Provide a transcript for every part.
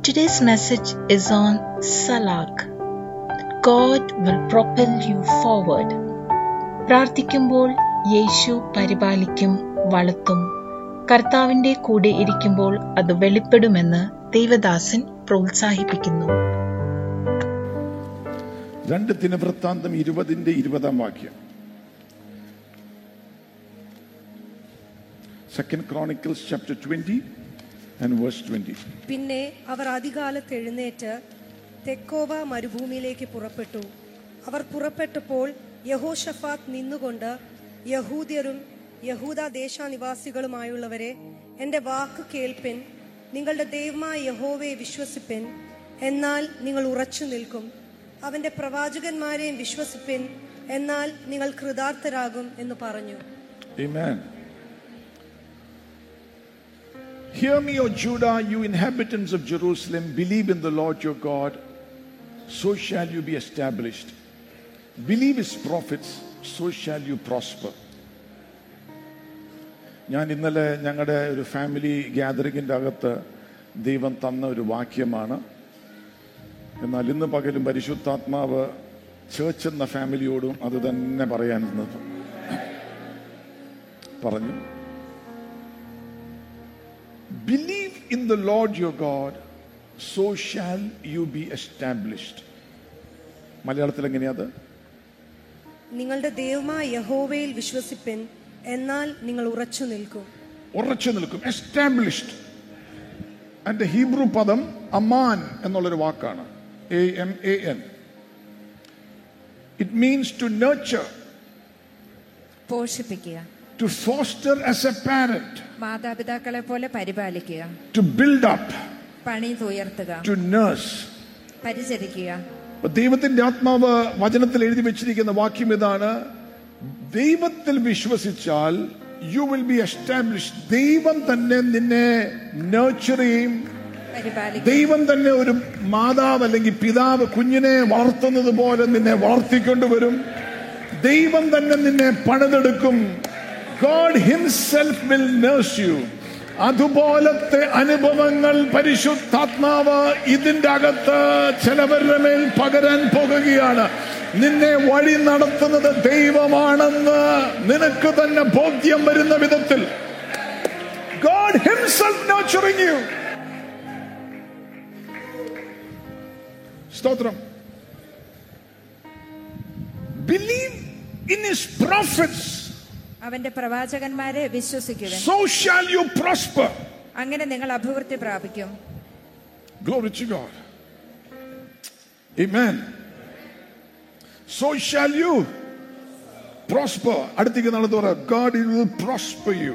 Today's message is on Salak. God will propel you forward. പ്രാർത്ഥിക്കുമ്പോൾ യേശു പരിപാലിക്കും വളർത്തും കർത്താവിന്റെ കൂടെ ഇരിക്കുമ്പോൾ അത് വെളിപ്പെടുമെന്ന് ദേവദാസൻ പ്രോത്സാഹിപ്പിക്കുന്നു രണ്ട് ദിനവൃത്താന്തം ഇരുപതിന്റെ ഇരുപതാം വാക്യം second Chronicles chapter twenty and verse twenty പിന്നെ അവർ അതികാലത്ത് എഴുന്നേറ്റ് തെക്കോവ മരുഭൂമിയിലേക്ക് പുറപ്പെട്ടു അവർ പുറപ്പെട്ടപ്പോൾ യഹോഷഫാത്ത് നിന്നുകൊണ്ട് യഹൂദ്യരും യഹൂദ ദേശാനിവാസികളുമായുള്ളവരെ എന്റെ വാക്ക് കേൾപ്പിൻ നിങ്ങളുടെ ദൈവമായ യഹോവയെ വിശ്വസിപ്പിൻ എന്നാൽ നിങ്ങൾ ഉറച്ചു നിൽക്കും അവന്റെ പ്രവാചകന്മാരെയും വിശ്വസിപ്പിൻ എന്നാൽ നിങ്ങൾ കൃതാർത്ഥരാകും എന്ന് പറഞ്ഞു Amen. Hear me, O Judah, you inhabitants of Jerusalem, believe in the Lord your God, so shall you be established. Believe his prophets, so shall you prosper. ഞാൻ ഇന്നലെ ഞങ്ങളുടെ ഒരു ഫാമിലി ഗ്യാതറിങ്ങിൻ്റെ അകത്ത് ദൈവം തന്ന ഒരു വാക്യമാണ് എന്നാൽ ഇന്ന് പകലും പരിശുദ്ധാത്മാവ് ചേർച്ച് എന്ന ഫാമിലിയോടും അത് തന്നെ പറയാൻ ഇന്നത് പറഞ്ഞു believe in the Lord your God so shall you be established മലയാളത്തിൽ എങ്ങനെയാത് നിങ്ങളുടെ ദൈവമായ യഹോവയിൽ വിശ്വസിപ്പിൻ എന്നാൽ നിങ്ങൾ ഉറച്ചു നിൽക്കും ഉറച്ചു നിൽക്കും എസ്റ്റാബ്ലിഷ്ഡ് അതിന്റെ ഹീബ്രു പദം അമാൻ എന്നുള്ളൊരു വാക്കാണ് A M A N it means to nurture പോഷിപ്പിക്കുക to foster as a parent മാതാപിതാക്കളെ പോലെ പരിപാലിക്കുക ടു ബിൽഡ് അപ്പ് പണി തുയർത്തുക ടു നേഴ്സ് പരിചരിക്കുക അപ്പൊ ദൈവത്തിന്റെ ആത്മാവ് വചനത്തിൽ എഴുതി വെച്ചിരിക്കുന്ന വാക്യം ഇതാണ് ദൈവത്തിൽ വിശ്വസിച്ചാൽ യു വിൽ ബി എസ്റ്റാബ്ലിഷ് ദൈവം തന്നെ നിന്നെ നേർച്ചർ ചെയ്യും പരിപാലിക്കുക ദൈവം തന്നെ ഒരു മാതാവ് അല്ലെങ്കിൽ പിതാവ് കുഞ്ഞിനെ വളർത്തുന്നത് പോലെ നിന്നെ വളർത്തിക്കൊണ്ടുവരും ദൈവം തന്നെ നിന്നെ പണിതെടുക്കും God himself will nurse you അതുപോലത്തെ അനുഭവങ്ങൾ പരിശുദ്ധാത്മാവ് ഇതിന്റെ അകത്ത് ചിലവരുടെ മേൽ പകരാൻ പോകുകയാണ് നിന്നെ വഴി നടത്തുന്നത് ദൈവമാണെന്ന് നിനക്ക് തന്നെ ബോധ്യം വരുന്ന വിധത്തിൽ ഗോഡ് ഹിംസെൽഫ് നർച്ചറിങ് യു സ്തോത്രം ബിലീവ് ഇൻ ഹിസ് പ്രോഫിറ്റ്സ് അവന്റെ പ്രവാചകന്മാരെ വിശ്വസിക്കുക സോ ഷാൽ യു പ്രോസ്പർ അങ്ങനെ നിങ്ങൾ അഭിവൃദ്ധി പ്രാപിക്കും Glory to God. Amen. So shall you prosper. അടുത്തേക്ക് നടന്നു പറ God will prosper you.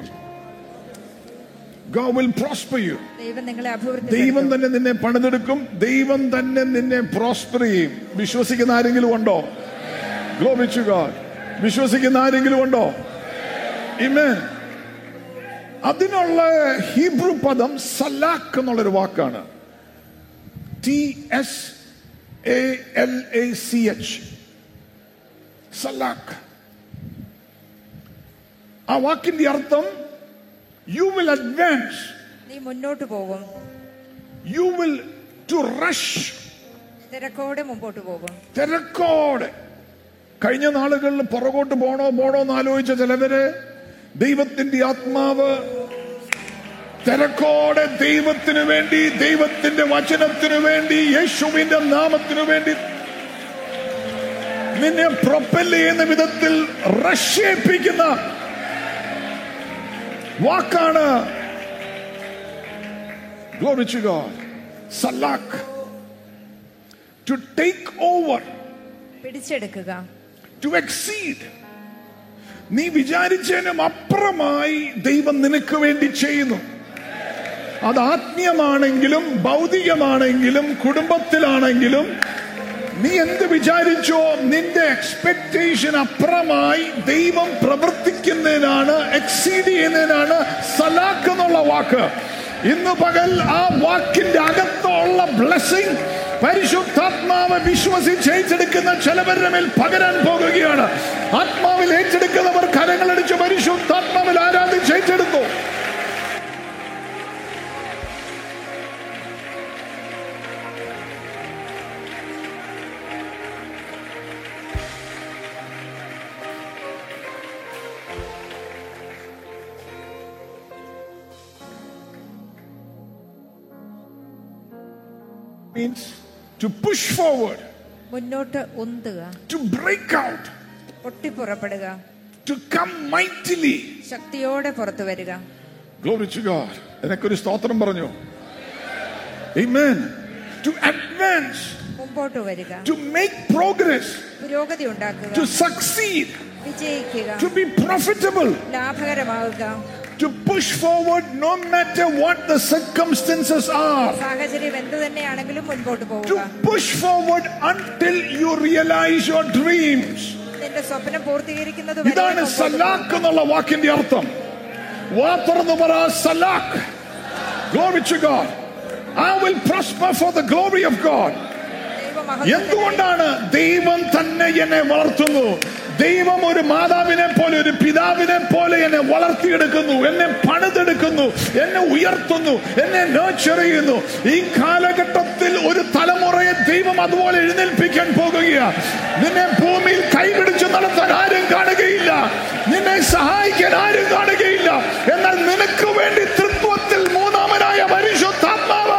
God will prosper you. ദൈവം നിങ്ങളെ അഭിവൃദ്ധി ദൈവം തന്നെ നിന്നെ പണിതെടുക്കും ദൈവം തന്നെ നിന്നെ പ്രോസ്പർ ചെയ്യും വിശ്വസിക്കുന്ന ആരെങ്കിലും ഉണ്ടോ Glory to God. വിശ്വസിക്കുന്ന ആരെങ്കിലും ഉണ്ടോ Amen. അതിനുള്ള ഹീബ്രു പദം സലാക്ക് എന്നുള്ളൊരു വാക്കാണ് T S A L A C H സലാക്ക് ആ വാക്കിന്റെ അർത്ഥം യു വിൽ അഡ്വാൻസ് നീ മുന്നോട്ട് പോകും യു വിൽ ടു റഷ് തിരക്കോടെ മുമ്പോട്ട് പോകും തിരക്കോടെ കഴിഞ്ഞ നാളുകളിൽ പുറകോട്ട് പോണോ പോണോ എന്ന് ആലോചിച്ച ചിലവര് ദൈവത്തിന്റെ ആത്മാവ് തിരക്കോടെ ദൈവത്തിനു വേണ്ടി ദൈവത്തിന്റെ വചനത്തിനു വേണ്ടി യേശുവിന്റെ നാമത്തിനു വേണ്ടി നിന്നെ പ്രൊപ്പൽ ചെയ്യുന്ന വിധത്തിൽ റഷ്യേപ്പിക്കുന്ന വാക്കാണ് Glory to God. Salak. To take over. പിടിച്ചെടുക്കുക to exceed നീ വിചാരിച്ചതിനും അപ്പുറമായി ദൈവം നിനക്ക് വേണ്ടി ചെയ്യുന്നു അത് ആത്മീയമാണെങ്കിലും ഭൗതികമാണെങ്കിലും കുടുംബത്തിലാണെങ്കിലും നീ എന്ത് വിചാരിച്ചോ നിന്റെ എക്സ്പെക്ടേഷൻ അപ്പുറമായി ദൈവം പ്രവർത്തിക്കുന്നതിനാണ് എക്സീഡ് ചെയ്യുന്നതിനാണ് സലാക്ക് എന്നുള്ള വാക്ക് ഇന്ന് പകൽ ആ വാക്കിന്റെ അകത്തുള്ള ബ്ലെസ്സിങ് പരിശുദ്ധാത്മാവ് വിശ്വസിച്ച് ഏറ്റെടുക്കുന്ന ചിലവരുടെ മേൽ പകരാൻ പോകുകയാണ് ആത്മാവിൽ ഏറ്റെടുക്കുന്നവർ കരങ്ങളടിച്ച് പരിശുദ്ധാത്മാവിൽ ആരാധിച്ച് ഏറ്റെടുത്തു means to push forward, മുന്നോട്ട് ഉന്തുക to break out, പൊട്ടിപ്പുറപ്പെടുക to come mightily. ശക്തിയോടെ പുറത്തു വരിക Glory to God. എനക്കൊരു സ്തോത്രം പറഞ്ഞു Amen. To advance, മുമ്പോട്ട് വരിക to make progress, പുരോഗതി ഉണ്ടാക്കുക to succeed, വിജയിക്കുക to be profitable, ലാഭകരമാവുക to push forward no matter what the circumstances are. സാഹചര്യം എന്തു തന്നെയാണെങ്കിലും മുൻപോട്ട് To പോവുക push forward until you realize your dreams. നിന്റെ സ്വപ്നം പൂർത്തീകരിക്കുന്നത് വരെ ഇതാണ് മുമ്പോട്ട് സലാക്ക് എന്നുള്ള വാക്കിന്റെ അർത്ഥം വാ തുറന്നു പറ സലാക്ക് Glory to God. I will prosper for the glory of God. ദൈവമഹത്വത്തിനായി എന്തുകൊണ്ടാണ് ദൈവം തന്നെ എന്നെ വളർത്തുന്നു ദൈവം ഒരു മാതാവിനെ പോലെ ഒരു പിതാവിനെ പോലെ എന്നെ വളർത്തിയെടുക്കുന്നു എന്നെ പണിതെടുക്കുന്നു എന്നെ ഉയർത്തുന്നു എന്നെ നേർച്ചർ ചെയ്യുന്നു ഈ കാലഘട്ടത്തിൽ ഒരു തലമുറയെ ദൈവം അതുപോലെ എഴുന്നേൽപ്പിക്കാൻ പോകുകയാണ് നിന്നെ ഭൂമിയിൽ കൈപിടിച്ച് നടത്താൻ ആരും കാണുകയില്ല നിന്നെ സഹായിക്കാൻ ആരും കാണുകയില്ല എന്നാൽ നിനക്ക് വേണ്ടി തൃത്വത്തിൽ മൂന്നാമനായ പരിശുദ്ധാത്മാവ്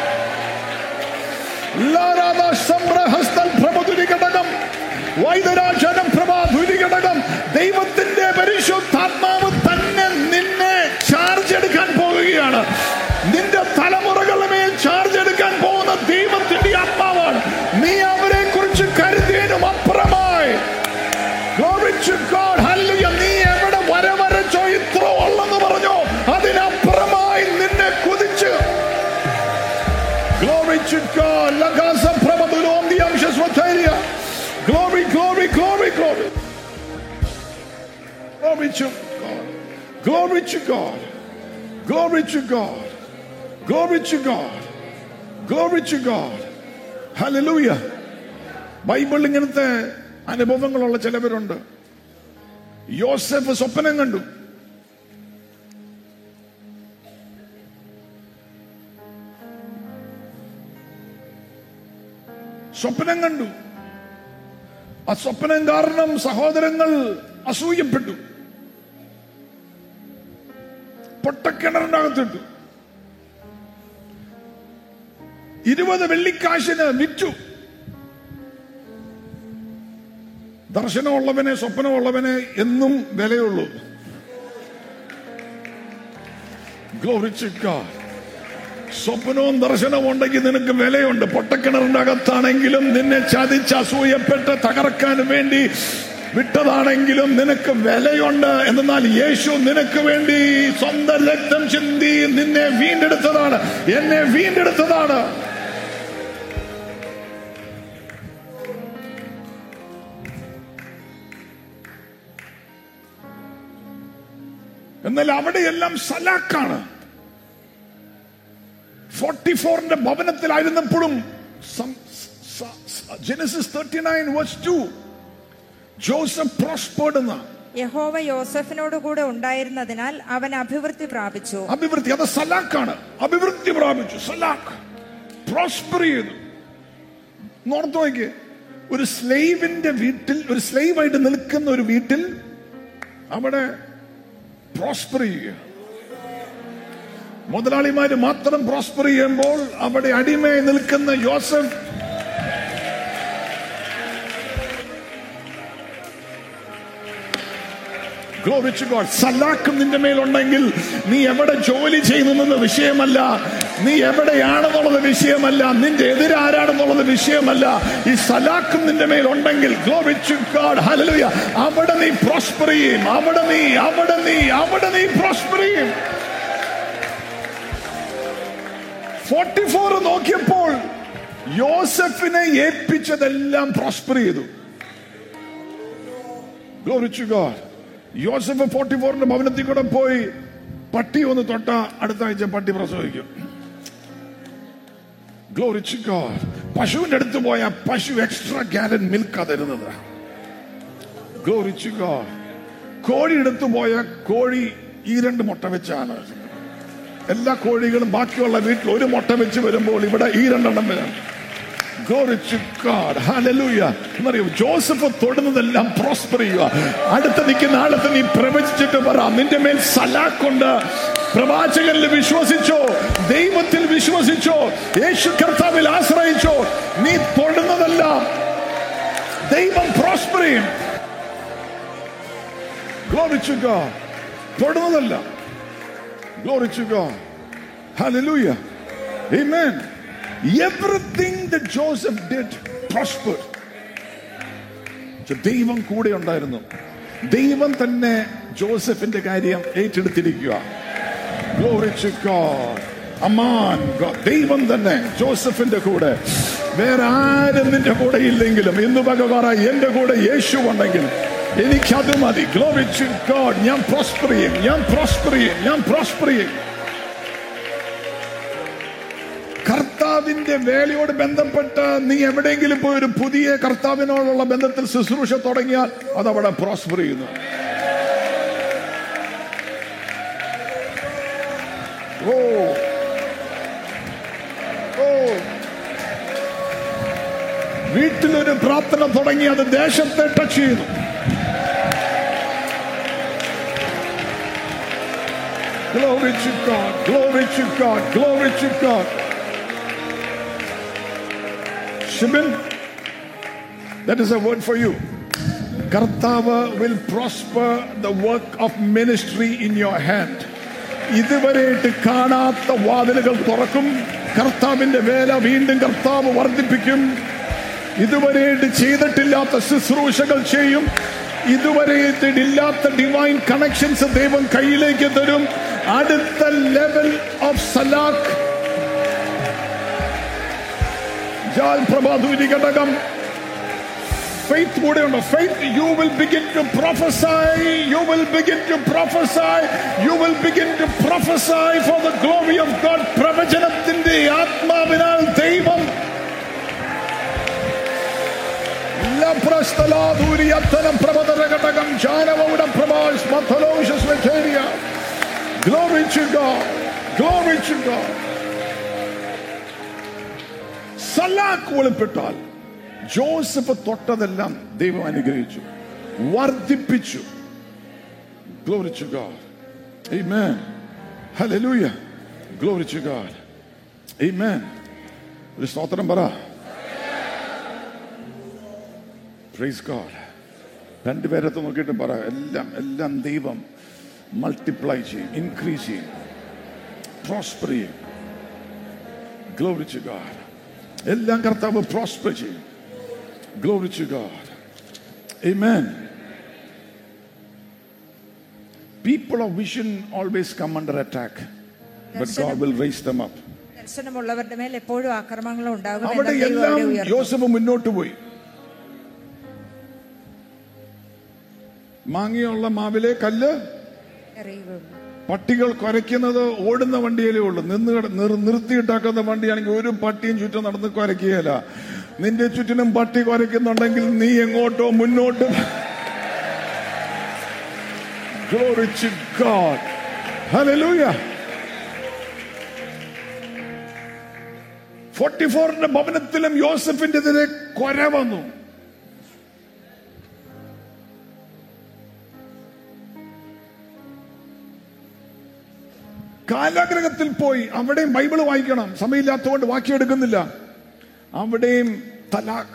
ലാരാദ സംരഹസ്തൽ പ്രഭുതുരി ഘടകം വൈദ്യരാജനം പ്രഭാധുരി ഘടകം ദൈവത്തിന്റെ പരിശുദ്ധാത്മാവ് തന്നെ നിന്നെ ചാർജ് എടുക്കാൻ പോവുകയാണ് നിന്റെ തലമുറകളുടെ മേൽ ചാർജ് എടുക്കാൻ പോകുന്ന ദൈവത്തിന്റെ ആത്മാവാണ് നീ അവരെ കുറിച്ച് കരുതിയതിനും അപ്പുറമായി Glory to God. Hallelujah. നീ എവിടെ വര വരച്ചോ ഇത്ര ഉള്ളെന്ന് പറഞ്ഞോ അതിനപ്പുറമായി നിന്നെ കുതിച്ച് Glory to God. Lagasa Prabhadulom the Amshaswataria. Glory, glory, glory, glory. Glory to God. Glory to God. Glory to God. Glory to God. Glory to God. Hallelujah. ബൈബിളിൽ ഇങ്ങനത്തെ അനുഭവങ്ങളുള്ള ചിലവരുണ്ട് യോസഫ് സ്വപ്നം കണ്ടു സ്വപ്നം കണ്ടു ആ സ്വപ്നം കാരണം സഹോദരങ്ങൾ അസൂയപ്പെട്ടു പൊട്ടക്കിണറിന്റെ അകത്തിട്ടു ഇരുപത് വെള്ളിക്കാശിന് വിറ്റു ദർശനമുള്ളവനെ സ്വപ്നമുള്ളവനെ എന്നും വിലയുള്ളൂ Glory to God. സ്വപ്നവും ദർശനവും ഉണ്ടെങ്കിൽ നിനക്ക് വിലയുണ്ട് പൊട്ടക്കിണറിന്റെ അകത്താണെങ്കിലും നിന്നെ ചതിച്ച് അസൂയപ്പെട്ട് തകർക്കാൻ വേണ്ടി വിട്ടതാണെങ്കിലും നിനക്ക് വിലയുണ്ട് എന്നാൽ യേശു നിനക്ക് വേണ്ടി സ്വന്തം രക്തം ചിന്തി നിന്നെ വീണ്ടെടുത്തതാണ് എന്നെ വീണ്ടെടുത്തതാണ് എന്നാൽ അവിടെയെല്ലാം സലാക്കാണ് ഫോർട്ടി ഫോറിന്റെ ഭവനത്തിലായിരുന്നപ്പോഴും Genesis thirty nine verse two Joseph prospered എന്ന യഹോവ യോസഫിനോട് കൂടെ ഉണ്ടായിരുന്നതിനാൽ അവൻ അഭിവൃദ്ധി പ്രാപിച്ചു അഭിവൃദ്ധി അത് സലാക്കാണ് അഭിവൃദ്ധി പ്രാപിച്ചു സലാക്ക് പ്രോസ്പർ ചെയ്തു നോർത്ത് നോക്കി ഒരു സ്ലേവിന്റെ വീട്ടിൽ ഒരു സ്ലേവ് ആയിട്ട് നിൽക്കുന്ന ഒരു വീട്ടിൽ അവിടെ പ്രോസ്പർ ചെയ്യുക മുതലാളിമാര് മാത്രം പ്രോസ്പർ ചെയ്യുമ്പോൾ അവിടെ അടിമയായി നിൽക്കുന്ന യോസഫ് Glory to God. സലാക്കും നിന്റെ മേലുണ്ടെങ്കിൽ നീ എവിടെ ജോലി ചെയ്യുന്നെന്നത് വിഷയമല്ല നീ എവിടെയാണെന്നുള്ളത് വിഷയമല്ല നിന്റെ എതിരാരാണെന്നുള്ളത് വിഷയമല്ല ഈ സലാക്കും നിന്റെ മേലുണ്ടെങ്കിൽ Glory to God. Hallelujah. അവിടെ നീ പ്രോസ്പർ ചെയ്യും അവിടെ നീ അവിടെ നീ അവിടെ നീ പ്രോസ്പർ ചെയ്യും ഫോർട്ടി ഫോർ നോക്കിയപ്പോൾ യോസഫിനെ ഏൽപ്പിച്ചതെല്ലാം പ്രോസ്പർ ചെയ്തു Glory to God. യോസഫ് ഫോർട്ടി ഫോറിന്റെ ഭവനത്തിൽ കൂടെ പോയി പട്ടി ഒന്ന് തൊട്ട അടുത്ത ആഴ്ച പട്ടി പ്രസവിക്കും Glory to God. പശുവിന്റെ അടുത്ത് പോയ പശു എക്സ്ട്രാ ഗാലൻ മിൽക്കാ തരുന്നത് Glory to God. കോഴി എടുത്തു പോയ കോഴി ഈ രണ്ട് മുട്ട വെച്ചാണ് എല്ലാ കോഴികളും ബാക്കിയുള്ള വീട്ടിൽ ഒരു മുട്ട വെച്ച് വരുമ്പോൾ ഇവിടെ ഈ രണ്ടെണ്ണം വരാം Glory to God. Hallelujah. എന്നറിയോ ജോസഫ് തൊടുന്നതെല്ലാം പ്രോസ്പർ ചെയ്യുക അടുത്ത് നിൽക്കുന്ന ആളത്ത് നീ പ്രവചിച്ചിട്ട് പറ നിന്റെ മേൽ സലാക്കുണ്ട് പ്രവാചകനിൽ വിശ്വസിച്ചോ ദൈവത്തിൽ വിശ്വസിച്ചോ യേശു കർത്താവിൽ ആശ്രയിച്ചോ നീ തൊടുന്നതെല്ലാം ദൈവം പ്രോസ്പർ ചെയ്യും Glory to God. തൊടുന്നതല്ല Glory to God. Hallelujah. Amen. Everything that Joseph did prospered. പക്ഷെ ദൈവം കൂടെ ഉണ്ടായിരുന്നു ദൈവം തന്നെ ജോസഫിന്റെ കാര്യം ഏറ്റെടുത്തിരിക്കുക Glory to God. Aman God. ദൈവം തന്നെ ജോസഫിന്റെ കൂടെ വേറെ ആരും നിന്റെ കൂടെ ഇല്ലെങ്കിലും ഇന്ന് പക പറ എന്റെ കൂടെ യേശു ഉണ്ടെങ്കിൽ എനിക്കത് മതി ഗ്ലോറി ടു ഗോഡ് ഞാൻ പ്രോസ്പർ ചെയ്യും ഞാൻ പ്രോസ്പർ ചെയ്യും ഞാൻ പ്രോസ്പർ ചെയ്യും കർത്താവിന്റെ വേലയോട് ബന്ധപ്പെട്ട് നീ എവിടെയെങ്കിലും പോയി ഒരു പുതിയ കർത്താവിനോടുള്ള ബന്ധത്തിൽ ശുശ്രൂഷ തുടങ്ങിയാൽ അതവിടെ പ്രോസ്പർ ചെയ്യുന്നു ഓ ഓ വീട്ടിലൊരു പ്രാർത്ഥന തുടങ്ങി അത് ദേശത്തെ ടച്ച് ചെയ്യുന്നു Glory to God, glory to God, glory to God. Shimon, that is a word for you. Kartava will prosper the work of ministry in your hand. ഇതുവരെയായിട്ട് കാണാത്ത വാതിലുകൾ തുറക്കും കർത്താവിന്റെ വേല വീണ്ടും കർത്താവ് വർദ്ധിപ്പിക്കും ഇതുവരെയായിട്ട് ചെയ്തിട്ടില്ലാത്ത ശുശ്രൂഷകൾ ചെയ്യും ഇതുവരെയായിട്ട് ഇല്ലാത്ത ഡിവൈൻ കണക്ഷൻസ് ദൈവം കയ്യിലേക്ക് തരും അടുത്ത ലെവൽ ഓഫ് സലാഖ് ജാൽ പ്രഭാതൂരി ഘടകം ഫെയ്ത്ത് കൂടെയുണ്ട് faith you will begin to prophesy you will begin to prophesy you will begin to prophesy for the glory of God പ്രവചനത്തിന്റെ ആത്മാവിനാൽ ദൈവം ലപ്രസ്ഥലാധൂരിയത്തനം പ്രബദര ഘടകം ജാനവൗഡ പ്രഭാഷ് മഥലോഷസ് വെച്ചേരിയ Glory to God. Glory to God. സലാക്ക് വെളിപ്പെട്ടാൽ ജോസഫ് തൊട്ടതെല്ലാം ദൈവം അനുഗ്രഹിച്ചു വർദ്ധിപ്പിച്ചു Glory to God. Amen. Hallelujah. Glory to God. Amen. ഒരു സ്തോത്രം പറ പ്രൈസ് ഗോഡ് രണ്ടുപേരത്ത് നോക്കിയിട്ട് പറ എല്ലാം എല്ലാം ദൈവം മൾട്ടിപ്ലൈ ചെയ്യും ഇൻക്രീസ് ചെയ്യും പ്രോസ്പർ ചെയ്യും ഗ്ലോറി ടു ഗാഡ് എല്ലാം കർത്താവ് പ്രോസ്പർ ചെയ്യും glory to God Amen. People of vision always come under attack, but God will raise them up. ദർശനമുള്ളവരുടെ മേൽ എപ്പോഴും ആക്രമണങ്ങൾ ഉണ്ടാകും അവിടെ എന്നാൽ ദൈവം എല്ലാം അവരെ ഉയർത്തും. യോസഫ് മുന്നോട്ട് പോയി മാങ്ങിയുള്ള മാവിലെ കല്ല് എറിയുകയുള്ളൂ. പട്ടികൾ കുരയ്ക്കുന്നത് ഓടുന്ന വണ്ടിയിലേ ഉള്ളൂ നിന്ന് കിട- നിർ- നിർത്തിയിട്ടാക്കുന്ന വണ്ടിയാണെങ്കിൽ ഒരു പട്ടിയും ചുറ്റും നടന്ന് കുരയ്ക്കുകയില്ല നിന്റെ ചുറ്റിനും പട്ടി കുരയ്ക്കുന്നുണ്ടെങ്കിൽ നീ എങ്ങോട്ടോ മുന്നോട്ട് Glory to God. Hallelujah. 44ന്റെ ഭവനത്തിലും യോസഫിന്റെ എതിരെ കൊര വന്നു കാലാഗ്രഹത്തിൽ പോയി അവിടെയും ബൈബിൾ വായിക്കണം സമയമില്ലാത്തതുകൊണ്ട് വാക്കിയെടുക്കുന്നില്ല അവിടെയും തലാഖ്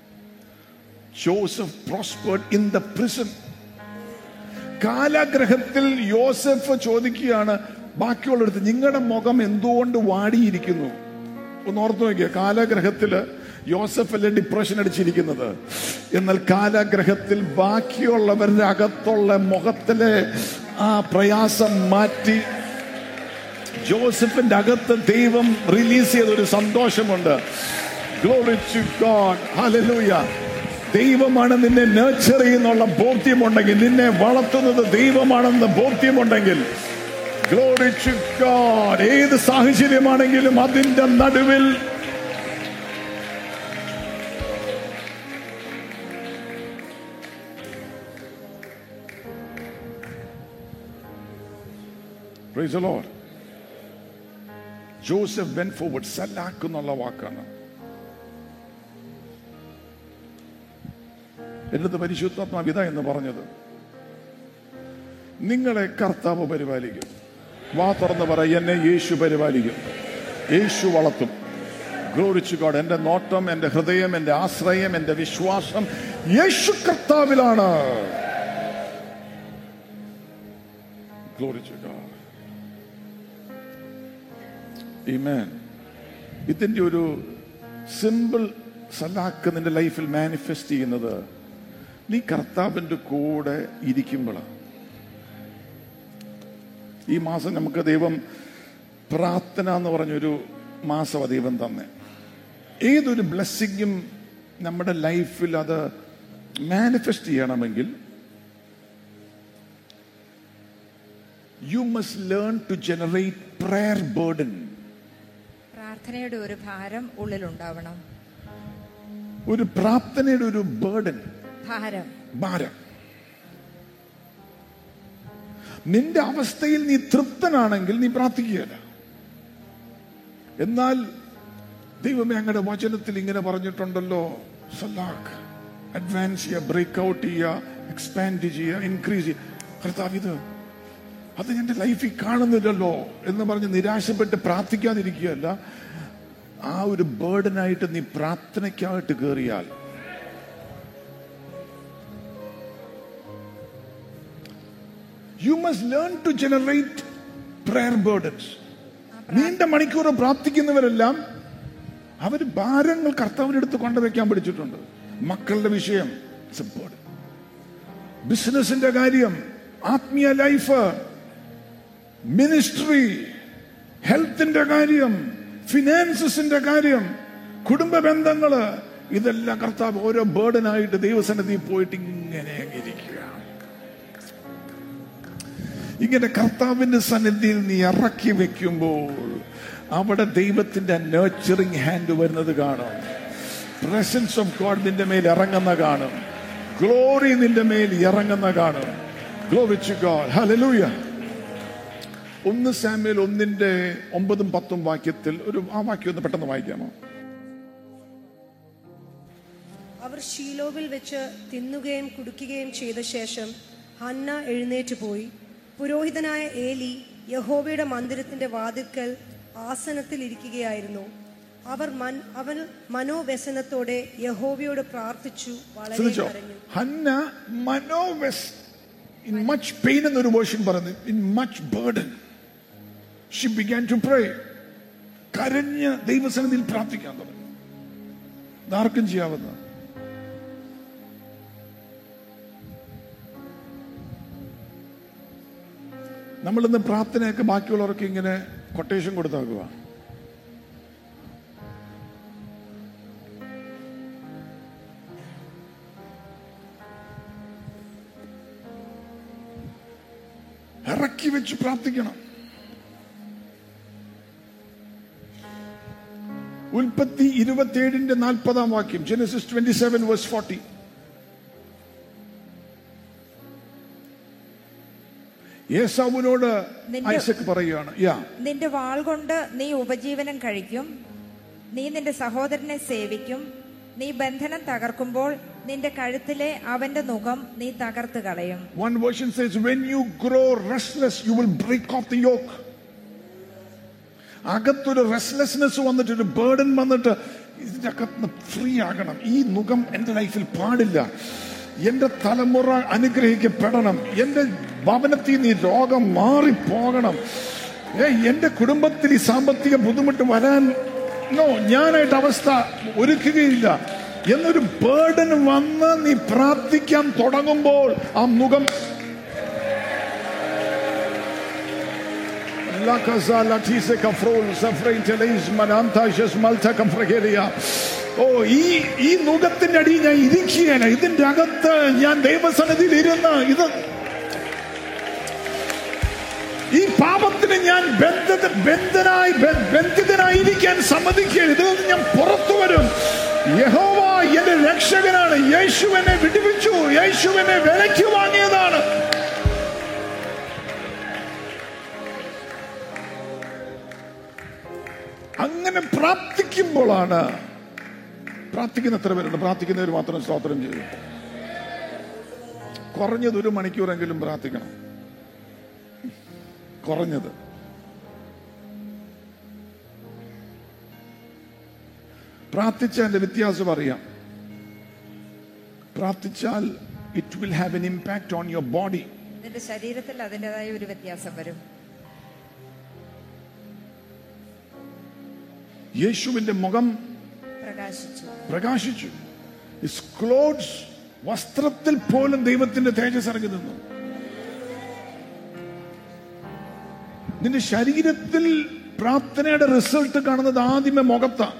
Joseph prospered in the prison കാലാഗ്രഹത്തിൽ യോസഫ് ചോദിക്കുകയാണ് ബാക്കിയുള്ളടത്ത് നിങ്ങളുടെ മുഖം എന്തുകൊണ്ട് വാടിയിരിക്കുന്നു ഒന്ന് ഓർത്തു നോക്കിയ കാലാഗ്രഹത്തില് യോസഫ് അല്ലേ ഡിപ്രഷൻ അടിച്ചിരിക്കുന്നത് എന്നാൽ കാലാഗ്രഹത്തിൽ ബാക്കിയുള്ളവരുടെ അകത്തുള്ള മുഖത്തിലെ ആ പ്രയാസം മാറ്റി ജോസഫിന്റെ അകത്ത് ദൈവം റിലീസ് ചെയ്ത ഒരു സന്തോഷമുണ്ട് Glory to God. Hallelujah. ദൈവമാണ് നിന്നെ നേച്ചർ ചെയ്യുന്നുള്ള ബോധ്യമുണ്ടെങ്കിൽ നിന്നെ വളർത്തുന്നത് ദൈവമാണെന്ന് ബോധ്യമുണ്ടെങ്കിൽ ഗ്ലോറി ടു ഗോഡ് ഏത് സാഹചര്യമാണെങ്കിലും അതിന്റെ നടുവിൽ Praise the Lord. Joseph went forward സലാക്ക് എന്നുള്ള വാക്കാണ് എന്നിട്ട് പരിശുദ്ധാത്മാവിത എന്ന് പറഞ്ഞത് നിങ്ങളെ കർത്താവ് പരിപാലിക്കും വാ തുറന്ന് പറ എന്നെ യേശു പരിപാലിക്കും യേശു വളർത്തും ഗ്ലോറിച്ചു ഗോഡ് എന്റെ നോട്ടം എന്റെ ഹൃദയം എന്റെ ആശ്രയം എന്റെ വിശ്വാസം യേശു കർത്താവിലാണ് ഗ്ലോറിച്ചു ഗോഡ് Amen. ഇതിന്റെ ഒരു സിമ്പിൾ സലാക്ക് നിന്റെ ലൈഫിൽ മാനിഫെസ്റ്റ് ചെയ്യുന്നത് നീ കർത്താവിന്റെ കൂടെ ഇരിക്കുമ്പോഴാണ് ഈ മാസം നമുക്ക് ദൈവം പ്രാർത്ഥന എന്ന് പറഞ്ഞൊരു മാസം ദൈവം തന്നെ ഏതൊരു ബ്ലെസ്സിങ്ങും നമ്മുടെ ലൈഫിൽ അത് മാനിഫെസ്റ്റ് ചെയ്യണമെങ്കിൽ you must learn to generate prayer burden പ്രാർത്ഥനയുടെ ഒരു ഭാരം ഉള്ളിലുണ്ടാവണം ഒരു പ്രാർത്ഥനയുടെ ഒരു ബേർഡൻ ഭാരം ഭാരം നിന്റെ അവസ്ഥയിൽ നീ തൃപ്തനാണെങ്കിൽ നീ പ്രാർത്ഥിക്കുകയല്ല എന്നാൽ ദൈവമേ അങ്ങയുടെ വചനത്തിൽ ഇങ്ങനെ പറഞ്ഞിട്ടുണ്ടല്ലോ സലാഖ് അഡ്വാൻസ് ചെയ്യുക ബ്രേക്ക് ഔട്ട് ചെയ്യുക എക്സ്പാൻഡ് ചെയ്യുക ഇൻക്രീസ് ചെയ്യുക കർത്താവ് ഇത് അത് എന്റെ ലൈഫിൽ കാണുന്നില്ലല്ലോ എന്ന് പറഞ്ഞ് നിരാശപ്പെട്ട് പ്രാർത്ഥിക്കാതിരിക്കുകയല്ല ആ ഒരു ബേർഡനായിട്ട് നീ പ്രാർത്ഥനയ്ക്കായിട്ട് കയറിയാൽ you must learn to generate prayer burdens നീണ്ട മണിക്കൂർ പ്രാർത്ഥിക്കുന്നവരെല്ലാം അവർ ഭാരങ്ങൾ കർത്താവിന്റെ അടുത്ത് കൊണ്ടുവയ്ക്കാൻ പഠിച്ചിട്ടുണ്ട് മക്കളുടെ വിഷയം ബിസിനസിന്റെ കാര്യം ആത്മീയ ലൈഫ് മിനിസ്ട്രി ഹെൽത്തിന്റെ കാര്യം ഫിനാൻസസിന്റെ കാര്യം കുടുംബ ബന്ധങ്ങള് ഇതെല്ലാം കർത്താവ് ഓരോ ബേർഡനായിട്ട് ദൈവസന്നിധി പോയിട്ട് ഇങ്ങനെ അങ്ങ് ഇരിക്കുക ഇങ്ങനെ കർത്താവിന്റെ സന്നിധിയിൽ നീ ഇറക്കി വെക്കുമ്പോൾ അവിടെ ദൈവത്തിന്റെ നേർച്ചറിങ് ഹാൻഡ് വരുന്നത് കാണും പ്രസൻസ് ഓഫ് ഗോഡ് നിന്റെ മേൽ ഇറങ്ങുന്ന കാണും ഗ്ലോറി നിന്റെ മേൽ ഇറങ്ങുന്ന കാണും ഗ്ലോറിച്ച് ഗോഡ് ഹല്ലേലൂയ ഒന്ന് സാമ്യൽ ഒന്നിന്റെ ഒമ്പതും പത്തും വാക്യത്തിൽ ഒരു ആ വാക്യം ഒന്ന് പെട്ടെന്ന് വായിക്കാമോ അവർ ഷീലോവിൽ വെച്ച് തിന്നുകയും കുടിക്കുകയും ചെയ്ത ശേഷം ഹന്ന എഴുന്നേറ്റ് പോയി പുരോഹിതനായ ഏലി യഹോവയുടെ മന്ദിരത്തിന്റെ വാതിൽക്കൽ ആസനത്തിൽ ഇരിക്കുകയായിരുന്നു അവർ മൻ അവൻ മനോവ്യസനത്തോടെ യഹോവയോട് പ്രാർത്ഥിച്ചു വളരെ ശ്രദ്ധിച്ചോ കരഞ്ഞു ഹന്ന മനോവെസ് ഇൻ മച്ച് പെയിൻ എന്നൊരു വേർഷൻ പറഞ്ഞു in much burden she began to pray കരഞ്ഞ് ദൈവസന്നിധിയിൽ പ്രാർത്ഥിക്കാൻ തുടങ്ങി ഇതാർക്കും ചെയ്യാവുന്ന നമ്മളിന്ന് പ്രാർത്ഥനയൊക്കെ ബാക്കിയുള്ളവർക്ക് ഇങ്ങനെ കൊട്ടേഷൻ കൊടുത്താക്കുക ഇറക്കി വെച്ച് പ്രാർത്ഥിക്കണം ഉൽപ്പത്തി ഇരുപത്തിയേഴിന്റെ നാൽപ്പതാം വാക്യം Genesis twenty seven verse forty യേസാവിനോട് നിന്റെ- ഐസക് പറയുകയാണ് യാ നിന്റെ വാൾ കൊണ്ട് നീ ഉപജീവനം കഴിക്കും നീ നിന്റെ സഹോദരനെ സേവിക്കും നീ ബന്ധനം തകർക്കുമ്പോൾ നിന്റെ കഴുത്തിലെ അവന്റെ മുഖം നീ തകർത്ത് കളയും One version says, when you grow restless, you will break off the yoke. അകത്തൊരു റെസ്ലെസ്നെസ് വന്നിട്ട് ഒരു ബേർഡൻ വന്നിട്ട് ഇതിന്റെ അകത്ത് ഫ്രീ ആകണം ഈ മുഖം എന്റെ ലൈഫിൽ പാടില്ല എന്റെ തലമുറ അനുഗ്രഹിക്കപ്പെടണം എന്റെ ഭവനത്തിൽ നിന്ന് ഈ രോഗം മാറിപ്പോകണം ഏ എന്റെ കുടുംബത്തിൽ ഈ സാമ്പത്തിക ബുദ്ധിമുട്ട് വരാൻ നോ ഞാനായിട്ട് അവസ്ഥ ഒരുക്കുകയില്ല എന്നൊരു ബേർഡൻ വന്ന് നീ പ്രാർത്ഥിക്കാൻ തുടങ്ങുമ്പോൾ ആ മുഖം La casa la tise kafrol safrein mananta malta കംഫ്രഗേറിയ ഓ ഈ ഈ മുഖത്തിന്റെ അടിയിൽ ഞാൻ ഇരിക്കുകയാണ് ഇതിന്റെ അകത്ത് ഞാൻ ദൈവസന്നിധിയിൽ ഇരുന്ന് ഇത് ഈ പാപത്തിന് ഞാൻ ബന്ധ ബന്ധനായി ബ- ബന്ധിതനായിരിക്കാൻ സമ്മതിക്കുകയാണ് ഇതിൽ നിന്ന് ഞാൻ പുറത്തു വരും യഹോവ എന്റെ രക്ഷകനാണ് യേശു എന്നെ വിടുവിച്ചു യേശു എന്നെ വിലയ്ക്ക് വാങ്ങിയതാണ് അങ്ങനെ പ്രാർത്ഥിക്കുമ്പോഴാണ് പ്രാർത്ഥിക്കുന്ന എത്ര പേരുണ്ട് പ്രാർത്ഥിക്കുന്നവർ മാത്രം സ്തോത്രം ചെയ്തു കുറഞ്ഞത് ഒരു മണിക്കൂറെങ്കിലും പ്രാർത്ഥിക്കണം കുറഞ്ഞത് പ്രാർത്ഥിച്ചതിന്റെ വ്യത്യാസം അറിയാം പ്രാർത്ഥിച്ചാൽ it will have an impact on your body നിന്റെ ശരീരത്തിൽ അതിൻ്റെതായ ഒരു വ്യത്യാസം വരും യേശുവിന്റെ മുഖം പ്രകാശിച്ചു പ്രകാശിച്ചു ഹിസ് ക്ലോത്ത്സ് വസ്ത്രത്തിൽ പോലും ദൈവത്തിന്റെ തേജസ് ഇറങ്ങി നിന്നു നിന്റെ ശരീരത്തിൽ പ്രാർത്ഥനയുടെ റിസൾട്ട് കാണുന്നത് ആദ്യമേ മുഖത്താണ്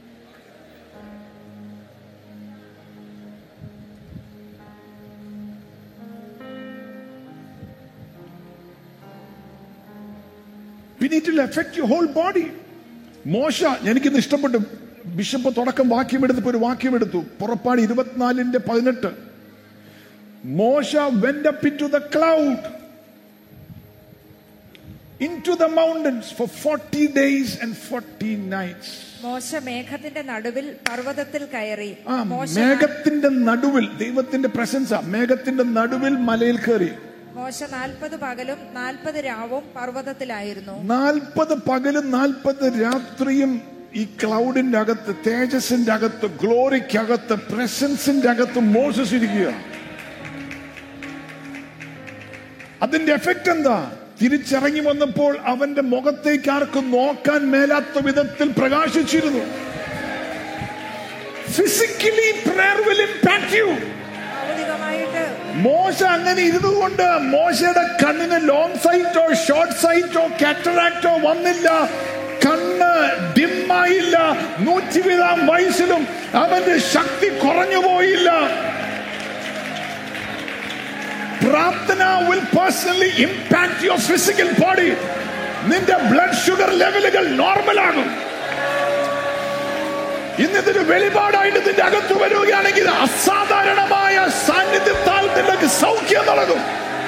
പിന്നെ it will affect you whole body മോശ എനിക്കിത് ഇഷ്ടപ്പെട്ടു ബിഷപ്പ് തുടക്കം വാക്യം എടുത്തപ്പോ ഒരു വാക്യം എടുത്തു പുറപ്പാട് ഇരുപത്തിനാലിന്റെ പതിനെട്ട് മോശ went up into the cloud into the mountains for forty days and forty nights മോശ മേഘത്തിന്റെ നടുവിൽ പർവ്വതത്തിൽ കയറി ആ മോശ മേഘത്തിന്റെ നടുവിൽ ദൈവത്തിന്റെ പ്രസൻസാ മേഘത്തിന്റെ നടുവിൽ മലയിൽ കയറി മോശ നാൽപ്പത് പകലും നാൽപ്പത് രാവും പർവ്വതത്തിലായിരുന്നു നാൽപ്പത് പകലും നാൽപ്പത് രാത്രിയും ഈ ക്ലൗഡിന്റെ അകത്ത് തേജസിന്റെ അകത്ത് ഗ്ലോറിക്കകത്ത് പ്രസൻസിന്റെ അകത്ത് മോസസ് ഇരിക്കുക അതിന്റെ എഫക്റ്റ് എന്താ തിരിച്ചിറങ്ങി വന്നപ്പോൾ അവന്റെ മുഖത്തേക്ക് ആർക്കും നോക്കാൻ മേലാത്ത വിധത്തിൽ പ്രകാശിച്ചിരുന്നു physically prayer will impact you ഭൗതികമായിട്ട് മോശ അങ്ങനെ ഇരുന്നുകൊണ്ട് മോശയുടെ കണ്ണിന് ലോങ് സൈറ്റോ ഷോർട്ട് സൈറ്റോ കാറ്ററാക്റ്റോ വന്നില്ല കണ്ണ് ഡിമ്മായില്ല നൂറ്റിവിതാം വയസ്സിലും അവന്റെ ശക്തി കുറഞ്ഞു പോയില്ല പ്രാർത്ഥന will personally impact your physical body നിന്റെ ബ്ലഡ് ഷുഗർ ലെവലുകൾ നോർമൽ ആകും ഇന്നിതൊരു വെളിപാടായിട്ട് നിന്റെ അകത്ത് വരികയാണെങ്കിൽ അസാധാരണമായ സാന്നിധ്യത്താൽ നിനക്ക് സൗഖ്യം നൽകും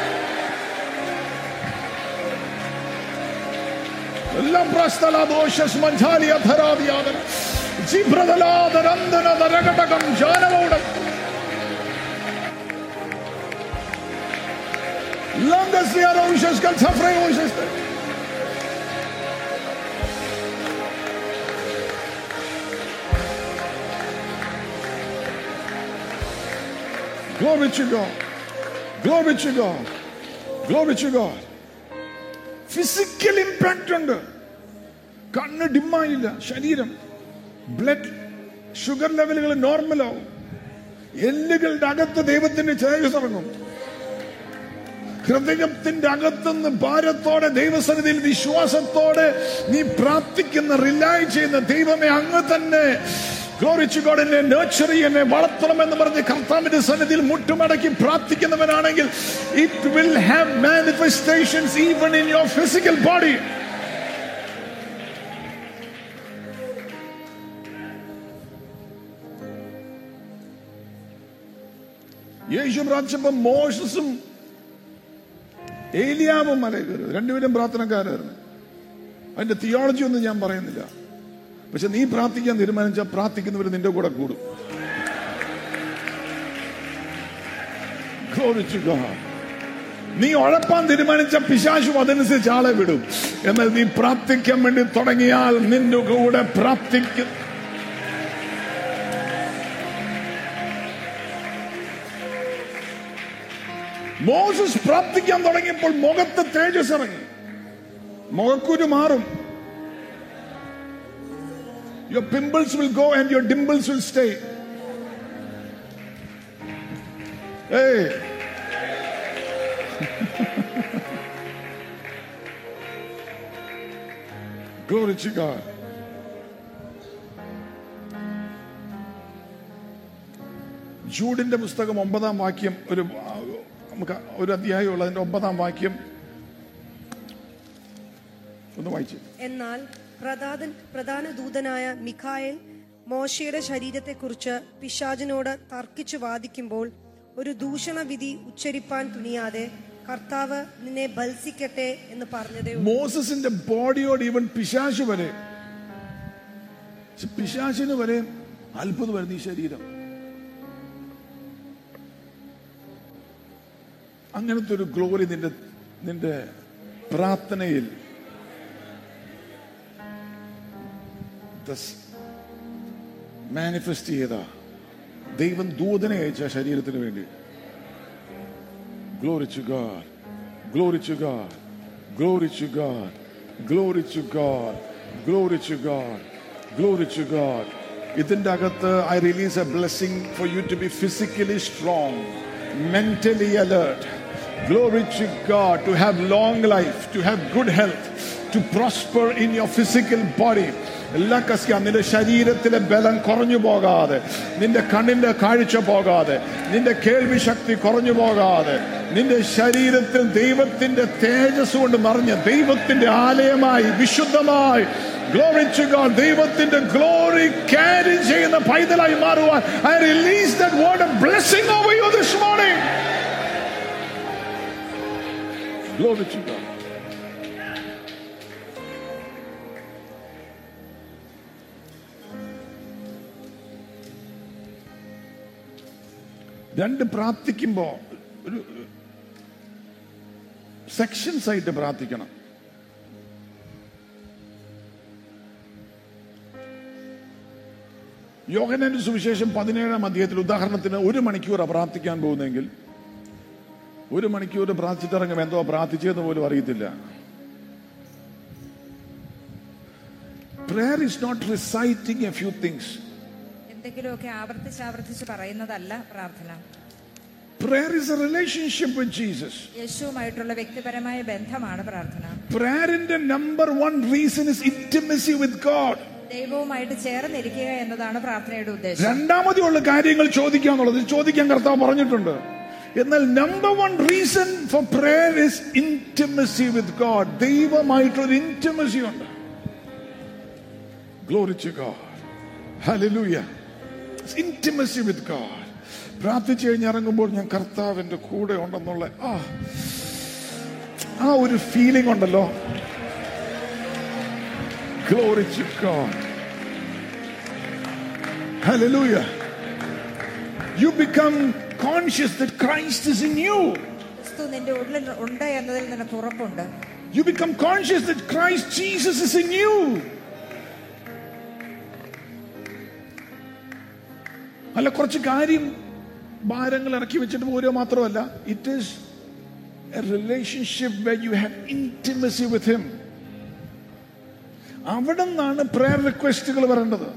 എല്ലാം പ്രസ്ഥലാദോഷസ് മഞ്ചാലിയ ധരാദിയാദൻ ജിഭ്രതലാദരന്തന നരകടകം ജാനമൗടം ലംഘസ്യാരോഷസ് കൽസഫ്രയോഷസ് Glory to God. Glory to God. Glory to God. Physical impact ഉണ്ട് കണ്ണ് ഡിമ്മായില്ല ശരീരം ബ്ലഡ് ഷുഗർ ലെവലുകൾ നോർമലാവും എല്ലുകളുടെ അകത്ത് ദൈവത്തിന്റെ ചേകസ് ഇറങ്ങും ഹൃദയത്തിന്റെ അകത്തുനിന്ന് ഭാരത്തോടെ ദൈവസന്നിധിയിൽ വിശ്വാസത്തോടെ നീ പ്രാർത്ഥിക്കുന്ന റിലൈ ചെയ്യുന്ന ദൈവമേ അങ്ങ് തന്നെ ഗ്ലോറിച്ചു ഗോഡ് എന്നെ നേർച്ചറി എന്നെ വളർത്തണമെന്ന് പറഞ്ഞ് കർത്താവിന്റെ സന്നിധിയിൽ മുട്ടുമടക്കി പ്രാർത്ഥിക്കുന്നവനാണെങ്കിൽ it will have manifestations even in your physical body യേശു പ്രാർത്ഥിച്ചപ്പോ മോശസും ഏലിയാവും മല കയറി രണ്ടുപേരും പ്രാർത്ഥനക്കാരായിരുന്നു അതിന്റെ തിയോളജി ഒന്നും ഞാൻ പറയുന്നില്ല പക്ഷെ നീ പ്രാർത്ഥിക്കാൻ തീരുമാനിച്ചാൽ പ്രാർത്ഥിക്കുന്നവർ നിന്റെ കൂടെ കൂടും Glory to God. നീ ഉഴപ്പാൻ തീരുമാനിച്ച പിശാശും അതനുസരിച്ച് ആളെ വിടും എന്നാൽ നീ പ്രാർത്ഥിക്കാൻ വേണ്ടി തുടങ്ങിയാൽ നിന്റെ കൂടെ പ്രാർത്ഥിക്കും മോസസ് പ്രാർത്ഥിക്കാൻ തുടങ്ങിയപ്പോൾ മുഖത്ത് തേജസ് ഇറങ്ങി മുഖക്കുരു മാറും Your pimples will go and your dimples will stay. Hey. Glory to God. ജൂഡിന്റെ പുസ്തകം ഒമ്പതാം വാക്യം ഒരു ആ, നമുക്ക് ഒരു അധ്യായമുള്ള അതിന്റെ ഒമ്പതാം വാക്യം ഒന്ന് വായിച്ചു എന്നാൽ പ്രധാന പ്രധാന ദൂതനായ മിഖായേൽ മോശയുടെ ശരീരത്തെക്കുറിച്ച് പിശാചിനോട് തർക്കിച്ചു വാദിക്കുമ്പോൾ ഒരു ദൂഷണ വിധി ഉച്ചരിപ്പാൻ തുനിയാതെ കർത്താവ് നിന്നെ ബത്സിക്കട്ടെ എന്ന് പറഞ്ഞതേ ഉള്ളൂ. മോസസിന്റെ ബോഡിയോട് ഈവൻ പിശാശ് വരെ പക്ഷെ പിശാശിന് വരെ അത്ഭുതം വരുന്ന ഈ ശരീരം അങ്ങനത്തെ ഒരു ഗ്ലോറി നിന്റെ നിന്റെ പ്രാർത്ഥനയിൽ മാനിഫെസ്റ്റ് ചെയ്ത ദൈവം ദൂതനെ അയച്ച ശരീരത്തിന് വേണ്ടി glory to God glory to God glory to God glory to God glory to God glory to God ഇതിന്റെ അകത്ത് I release a blessing for you to be physically strong mentally alert. Glory to God, to have long life, to have good health, to prosper in your physical body. എല്ലാ കസ്ക നിന്റെ ശരീരത്തിലെ ബലം കുറഞ്ഞു പോകാതെ നിന്റെ കണ്ണിന്റെ കാഴ്ച പോകാതെ നിന്റെ കേൾവി ശക്തി കുറഞ്ഞു പോകാതെ നിന്റെ ശരീരത്തിൽ ദൈവത്തിന്റെ തേജസ് കൊണ്ട് നിറഞ്ഞ് ദൈവത്തിന്റെ ആലയമായി വിശുദ്ധമായി ഗ്ലോറി ടു ഗോഡ് ദൈവത്തിന്റെ ഗ്ലോറി ക്യാരി ചെയ്യുന്ന പൈതലായി മാറുവാൻ I release that word of blessing over you this morning glory to God രണ്ട് പ്രാർത്ഥിക്കുമ്പോ ഒരു സെക്ഷൻസ് ആയിട്ട് പ്രാർത്ഥിക്കണം യോഹനന്റെ സുവിശേഷം പതിനേഴാം അധ്യായത്തിൽ ഉദാഹരണത്തിന് ഒരു മണിക്കൂറാണ് പ്രാർത്ഥിക്കാൻ പോകുന്നെങ്കിൽ ഒരു മണിക്കൂർ പ്രാർത്ഥിച്ചിട്ടിറങ്ങും എന്തോ പ്രാർത്ഥിച്ചതെന്ന് പോലും അറിയത്തില്ല prayer is not reciting a few things എന്തെങ്കിലുമൊക്കെ ആവർത്തിച്ച് ആവർത്തിച്ച് പറയുന്നതല്ല പ്രാർത്ഥന prayer is a relationship with Jesus യേശുവുമായിട്ടുള്ള വ്യക്തിപരമായ ബന്ധമാണ് പ്രാർത്ഥന പ്രേയറിന്റെ number one reason is intimacy with God ദൈവവുമായിട്ട് ചേർന്നിരിക്കുക എന്നതാണ് പ്രാർത്ഥനയുടെ ഉദ്ദേശം രണ്ടാമതുള്ള കാര്യങ്ങൾ ചോദിക്കാന്നുള്ളത് ചോദിക്കാൻ കർത്താവ് പറഞ്ഞിട്ടുണ്ട് എന്നാൽ number one reason for prayer is intimacy with God ദൈവമായിട്ടൊരു ഇന്റിമസി ഉണ്ട് glory to God hallelujah intimacy with God പ്രാർത്ഥിച്ചു കഴിഞ്ഞ് ഇറങ്ങുമ്പോൾ ഞാൻ കർത്താവിന്റെ കൂടെ ഉണ്ടെന്നുള്ള ആ ആ ഒരു ഫീലിംഗ് ഉണ്ടല്ലോ glory to God hallelujah you become conscious that Christ is in you. ക്രിസ്തു നിന്റെ ഉള്ളിൽ ഉണ്ട് എന്നതിൽ നിനക്ക് ഉറപ്പുണ്ട് You become conscious that Christ Jesus is in you. അല്ല കുറച്ച് കാര്യം ഭാരങ്ങൾ ഇറക്കി വെച്ചിട്ട് പോരുക മാത്രമല്ല it is a relationship where you have intimacy with him അവിടെ നിന്നാണ് പ്രയർ റിക്വസ്റ്റുകൾ വരേണ്ടത്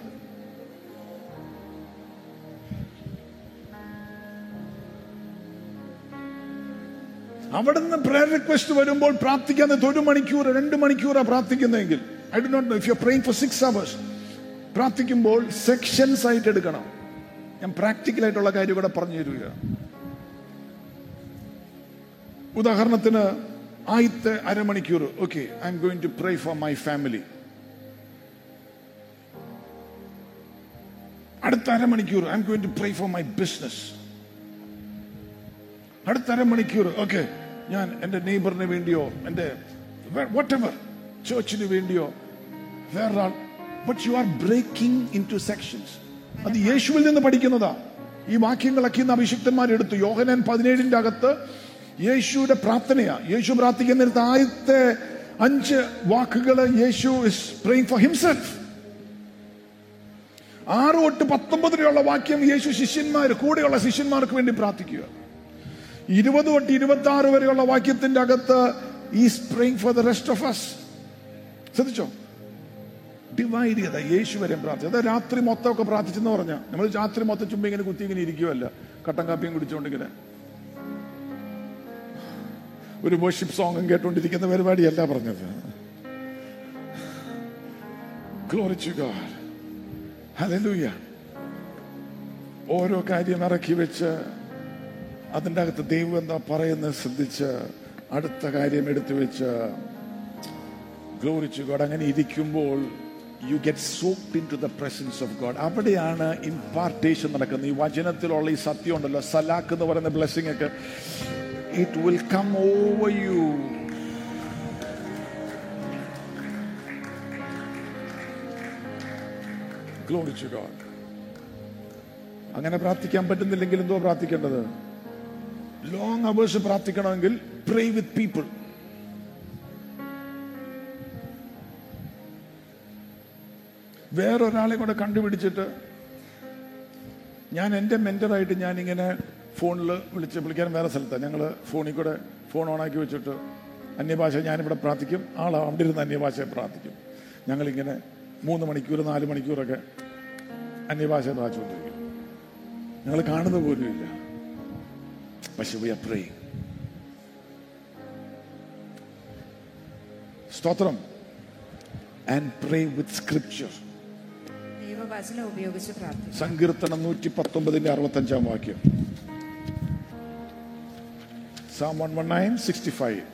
അവിടെ നിന്ന് പ്രയർ റിക്വസ്റ്റ് വരുമ്പോൾ പ്രാർത്ഥിക്കുന്നത് ഒരു മണിക്കൂർ രണ്ട് മണിക്കൂറാണ് പ്രാർത്ഥിക്കുന്നതെങ്കിൽ I do not know if you praying for six hours പ്രാർത്ഥിക്കുമ്പോൾ സെക്ഷൻസ് ആയിട്ട് എടുക്കണം ഞാൻ പ്രാക്ടിക്കൽ ആയിട്ടുള്ള കാര്യം കൂടെ പറഞ്ഞു തരിക ഉദാഹരണത്തിന് ആദ്യത്തെ അരമണിക്കൂർ okay I'm going to pray for my family അടുത്ത അരമണിക്കൂർ I'm going to pray for my business അടുത്ത അരമണിക്കൂർ ഓക്കെ ഞാൻ എൻ്റെ നെയ്ബറിന് വേണ്ടിയോ എൻ്റെ വാട്ട് എവർ ചേർച്ചിന് വേണ്ടിയോ വേറൊരാൾ but you are breaking into sections അത് യേശുവിൽ നിന്ന് പഠിക്കുന്നതാ ഈ വാക്യങ്ങളൊക്കെ ഇന്ന് അഭിഷിക്തന്മാർ എടുത്തു യോഹനൻ പതിനേഴിന്റെ അകത്ത് യേശുയുടെ പ്രാർത്ഥനയാ യേശു പ്രാർത്ഥിക്കുന്നിടത്ത് ആദ്യത്തെ അഞ്ച് വാക്കുകൾ യേശു ഇസ് പ്രേയിങ് ഫോർ ഹിംസെൽഫ് ആറ് തൊട്ട് പത്തൊമ്പത് വരെയുള്ള വാക്യം യേശു ശിഷ്യന്മാർ കൂടെയുള്ള ശിഷ്യന്മാർക്ക് വേണ്ടി പ്രാർത്ഥിക്കുക ഇരുപത് തൊട്ട് ഇരുപത്തി ആറ് വരെയുള്ള വാക്യത്തിന്റെ അകത്ത് ഈ spring for the rest of us ശ്രദ്ധിച്ചോ ഡിവൈഡ് ചെയ്ത യേശു വരെ പ്രാർത്ഥിച്ചു അത് രാത്രി മൊത്തമൊക്കെ പ്രാർത്ഥിച്ചെന്ന് പറഞ്ഞ നമ്മൾ രാത്രി മൊത്തം ചുമ്പ ഇങ്ങനെ കുത്തി ഇങ്ങനെ ഇരിക്കുമല്ല കട്ടൻ കാപ്പിയും കുടിച്ചുകൊണ്ടിങ്ങനെ ഒരു വർഷിപ്പ് സോങ്ങും കേട്ടുകൊണ്ടിരിക്കുന്ന പരിപാടിയല്ല പറഞ്ഞത് Glory to God. Hallelujah. ഓരോ കാര്യം ഇറക്കി വെച്ച് അതിൻ്റെ അകത്ത് ദൈവം എന്താ പറയുന്നത് ശ്രദ്ധിച്ച് അടുത്ത കാര്യം എടുത്തു വെച്ച് ഗ്ലോറിച്ചു ഗോഡ് അങ്ങനെ ഇരിക്കുമ്പോൾ you get soaked into the presence of God അവിടെയാണ് ഇമ്പാർട്ടേഷൻ നടക്കുന്നത് ഈ വചനത്തിലുള്ള ഈ സത്യം ഉണ്ടല്ലോ സലാക്ക് എന്ന് പറയുന്ന ബ്ലെസ്സിങ് ഒക്കെ it will come over you glory to God അങ്ങനെ പ്രാർത്ഥിക്കാൻ പറ്റുന്നില്ലെങ്കിൽ എന്തോ പ്രാർത്ഥിക്കേണ്ടത് ലോങ് അവേഴ്സ് പ്രാർത്ഥിക്കണമെങ്കിൽ പ്രേ വിത്ത് പീപ്പിൾ വേറൊരാളെ കൂടെ കണ്ടുപിടിച്ചിട്ട് ഞാൻ എൻ്റെ മെന്ററായിട്ട് ഞാനിങ്ങനെ ഫോണിൽ വിളിച്ച് വിളിക്കാൻ വേറെ സ്ഥലത്താണ് ഞങ്ങൾ ഫോണിൽ കൂടെ ഫോൺ ഓണാക്കി വെച്ചിട്ട് അന്യഭാഷ ഞാനിവിടെ പ്രാർത്ഥിക്കും ആൾ അവിടെ ഇരുന്ന് അന്യഭാഷയെ പ്രാർത്ഥിക്കും ഞങ്ങളിങ്ങനെ മൂന്ന് മണിക്കൂർ നാല് മണിക്കൂറൊക്കെ അന്യഭാഷ പ്രാർത്ഥിച്ചുകൊണ്ടിരിക്കും ഞങ്ങൾ കാണുന്ന പോലും ഇല്ല പക്ഷെ വി ആർ പ്രേയിങ് സ്തോത്രം ആൻഡ് പ്രേ വിത്ത് സ്ക്രിപ്ചർ ദൈവവചനം ഉപയോഗിച്ച് പ്രാർത്ഥിക്കും സങ്കീർത്തനം നൂറ്റി പത്തൊമ്പതിന്റെ അറുപത്തഞ്ചാം വാക്യം Psalm one one nine sixty five